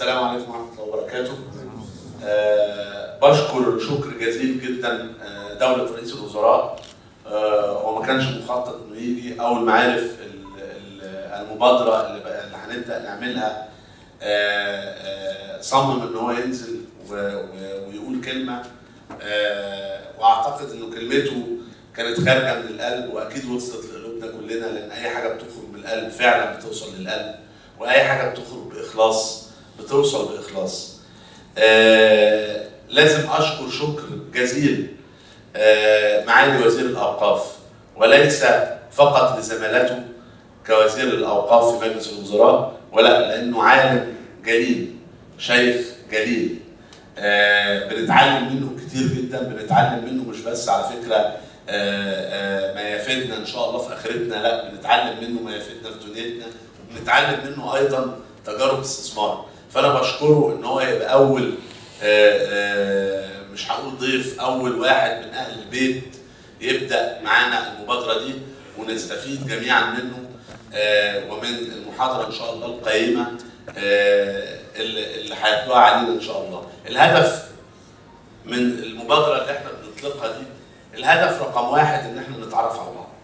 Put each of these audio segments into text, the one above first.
السلام عليكم ورحمه الله وبركاته. أه بشكر شكر جزيل جدا آه، دوله رئيس الوزراء آه، هو ما كانش مخطط انه يجي اول ما عرف ال- ال- المبادره اللي بقى- اللي هنبدا نعملها آه، آه، صمم ان هو ينزل و- و- ويقول كلمه آه، واعتقد انه كلمته كانت خارجه من القلب واكيد وصلت لقلوبنا كلنا لان اي حاجه بتخرج من القلب فعلا بتوصل للقلب واي حاجه بتخرج باخلاص بتوصل باخلاص. آه لازم اشكر شكر جزيل آه معالي وزير الاوقاف وليس فقط لزمالته كوزير الاوقاف في مجلس الوزراء ولا لانه عالم جليل شيخ جليل آه بنتعلم منه كتير جدا بنتعلم منه مش بس على فكره آه آه ما يفيدنا ان شاء الله في اخرتنا لا بنتعلم منه ما يفيدنا في دنيتنا وبنتعلم منه ايضا تجارب استثمار فانا بشكره ان هو يبقى اول آه، آه، مش هقول ضيف اول واحد من اهل البيت يبدا معانا المبادره دي ونستفيد جميعا منه آه، ومن المحاضره ان شاء الله القيمه آه، اللي اللي هيتلوها علينا ان شاء الله. الهدف من المبادره اللي احنا بنطلقها دي الهدف رقم واحد ان احنا نتعرف على بعض.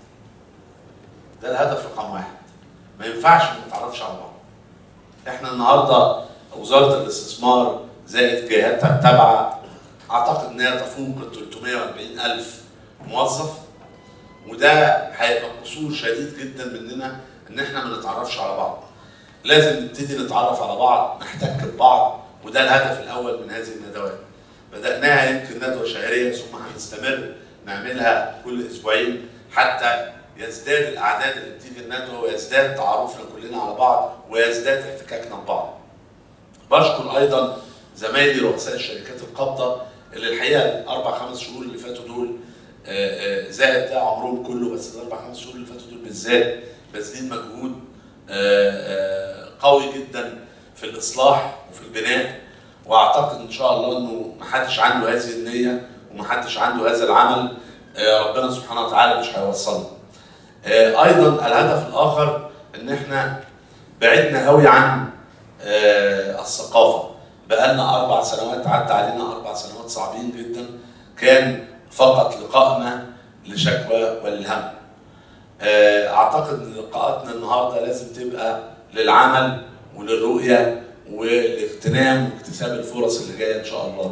ده الهدف رقم واحد. ما ينفعش ما نتعرفش على بعض. احنا النهارده وزاره الاستثمار زائد جهاتها التابعه اعتقد ان هي تفوق ال 340 الف موظف وده هيبقى قصور شديد جدا مننا ان احنا ما نتعرفش على بعض. لازم نبتدي نتعرف على بعض نحتك ببعض وده الهدف الاول من هذه الندوات. بدأناها يمكن ندوة شهرية ثم هنستمر نعملها كل أسبوعين حتى يزداد الأعداد اللي بتيجي الندوة ويزداد تعرفنا كلنا على بعض ويزداد احتكاكنا ببعض. بشكر أيضا زمايلي رؤساء الشركات القابضة اللي الحقيقة الأربع خمس شهور اللي فاتوا دول آه، آه، زائد ده عمرهم كله بس الأربع خمس شهور اللي فاتوا دول بالذات باذلين مجهود آه، آه، قوي جدا في الإصلاح وفي البناء واعتقد ان شاء الله انه ما حدش عنده هذه النيه وما حدش عنده هذا العمل آه، ربنا سبحانه وتعالى مش هيوصلنا. آه، ايضا الهدف الاخر ان احنا بعدنا قوي عن آه، الثقافه بقالنا اربع سنوات عدى علينا اربع سنوات صعبين جدا كان فقط لقائنا لشكوى وللهم. آه، اعتقد ان لقاءاتنا النهارده لازم تبقى للعمل وللرؤيه والاغتنام واكتساب الفرص اللي جايه ان شاء الله.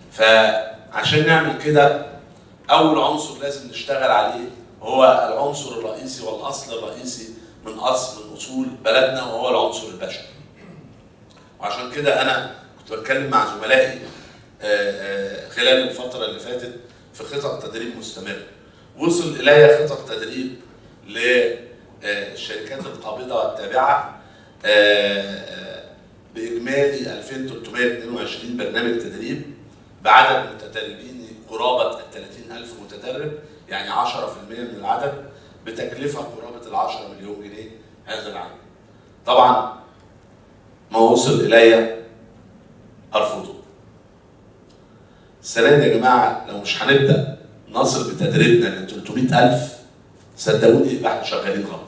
فعشان نعمل كده اول عنصر لازم نشتغل عليه هو العنصر الرئيسي والاصل الرئيسي من اصل من اصول بلدنا وهو العنصر البشري. وعشان كده انا كنت بتكلم مع زملائي آه، آه، خلال الفتره اللي فاتت في خطط تدريب مستمر. وصل الي خطط تدريب للشركات القابضه والتابعه آه، آه، باجمالي 2322 برنامج تدريب بعدد متدربين قرابه ال 30000 متدرب يعني 10% من العدد بتكلفه قرابه ال 10 مليون جنيه هذا العام. طبعا ما وصل الي ارفضه. السنه دي يا جماعه لو مش هنبدا نصل بتدريبنا ل 300000 صدقوني يبقى احنا شغالين غلط.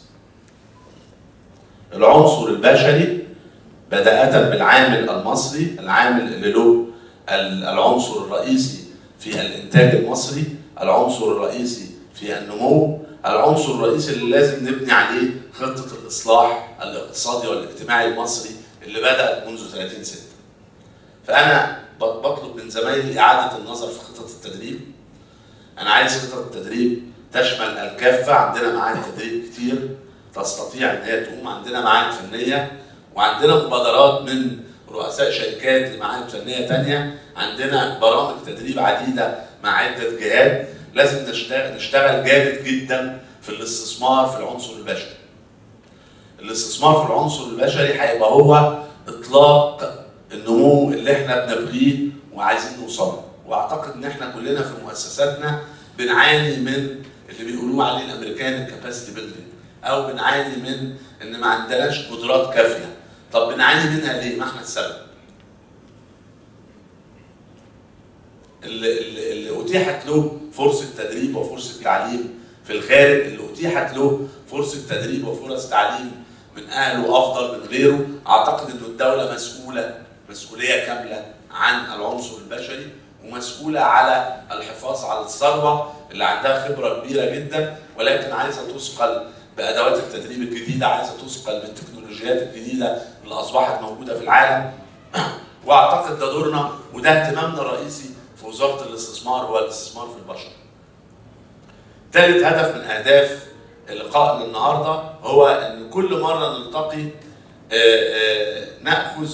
العنصر البشري بدأة بالعامل المصري العامل اللي له ال- العنصر الرئيسي في الإنتاج المصري العنصر الرئيسي في النمو العنصر الرئيسي اللي لازم نبني عليه خطة الإصلاح الاقتصادي والاجتماعي المصري اللي بدأت منذ 30 ستة فأنا ب- بطلب من زمايلي إعادة النظر في خطط التدريب أنا عايز خطط التدريب تشمل الكافة عندنا معاهد تدريب كتير تستطيع ان هي تقوم عندنا معاهد فنيه وعندنا مبادرات من رؤساء شركات لمعاهد فنيه تانية عندنا برامج تدريب عديده مع عده جهات لازم نشتغل نشتغل جامد جدا في الاستثمار في العنصر البشري. الاستثمار في العنصر البشري هيبقى هو اطلاق النمو اللي احنا بنبغيه وعايزين نوصل له. واعتقد ان احنا كلنا في مؤسساتنا بنعاني من اللي بيقولوه عليه الامريكان الكاباسيتي بيلدينج او بنعاني من ان ما عندناش قدرات كافيه طب بنعاني منها ليه ما احنا السبب اللي, اللي, اللي اتيحت له فرصه تدريب وفرصه تعليم في الخارج اللي اتيحت له فرصه تدريب وفرص تعليم من اهله افضل من غيره اعتقد ان الدوله مسؤوله مسؤوليه كامله عن العنصر البشري ومسؤوله على الحفاظ على الثروه اللي عندها خبره كبيره جدا ولكن عايزه تثقل بادوات التدريب الجديده عايزه تثقل بالتكنولوجيات الجديده اللي اصبحت موجوده في العالم واعتقد ده دورنا وده اهتمامنا الرئيسي في وزاره الاستثمار والاستثمار في البشر. ثالث هدف من اهداف لقائنا النهارده هو ان كل مره نلتقي ناخذ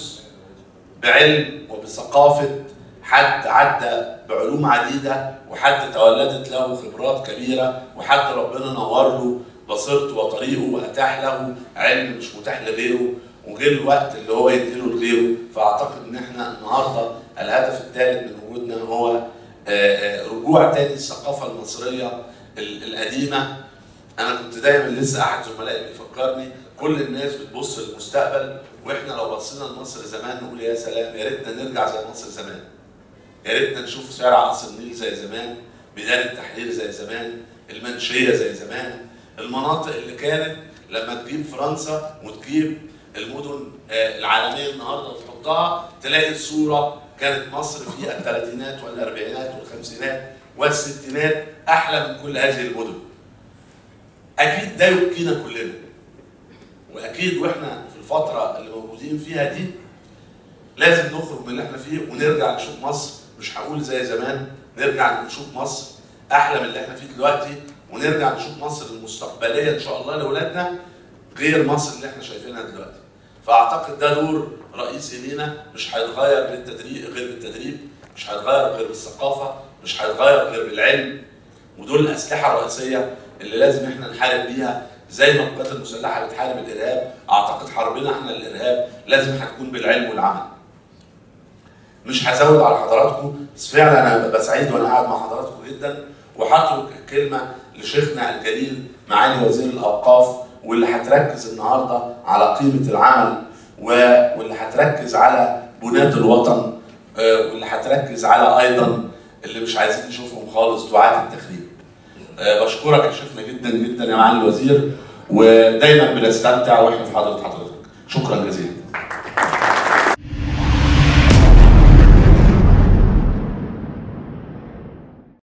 بعلم وبثقافه حد عدى بعلوم عديده وحد تولدت له خبرات كبيره وحد ربنا نور له بصيرته وطريقه واتاح له علم مش متاح لغيره وجه الوقت اللي هو ينقله لغيره فاعتقد ان احنا النهارده الهدف الثالث من وجودنا هو رجوع تاني الثقافه المصريه القديمه انا كنت دايما لسه احد زملائي بيفكرني كل الناس بتبص للمستقبل واحنا لو بصينا لمصر زمان نقول يا سلام يا ريتنا نرجع زي مصر زمان يا ريتنا نشوف شارع قصر النيل زي زمان ميدان التحرير زي زمان المنشيه زي زمان المناطق اللي كانت لما تجيب فرنسا وتجيب المدن العالميه النهارده وتحطها تلاقي الصوره كانت مصر في الثلاثينات والاربعينات والخمسينات والستينات احلى من كل هذه المدن. اكيد ده يبكينا كلنا. واكيد واحنا في الفتره اللي موجودين فيها دي لازم نخرج من اللي احنا فيه ونرجع نشوف مصر مش هقول زي زمان نرجع نشوف مصر احلى من اللي احنا فيه دلوقتي ونرجع نشوف مصر المستقبليه ان شاء الله لاولادنا غير مصر اللي احنا شايفينها دلوقتي. فاعتقد ده دور رئيسي لينا مش هيتغير بالتدريب غير بالتدريب مش هيتغير غير بالثقافه مش هيتغير غير بالعلم ودول الاسلحه الرئيسيه اللي لازم احنا نحارب بيها زي ما القوات المسلحه بتحارب الارهاب اعتقد حربنا احنا للارهاب لازم هتكون بالعلم والعمل مش هزود على حضراتكم بس فعلا انا ببقى سعيد وانا قاعد مع حضراتكم جدا وهترك كلمه لشيخنا الجليل معالي وزير الاوقاف واللي هتركز النهارده على قيمه العمل واللي هتركز على بناة الوطن واللي هتركز على ايضا اللي مش عايزين نشوفهم خالص دعاة التخريب. بشكرك يا شيخنا جدا جدا يا معالي الوزير ودايما بنستمتع واحنا في حضره حضرتك. شكرا جزيلا.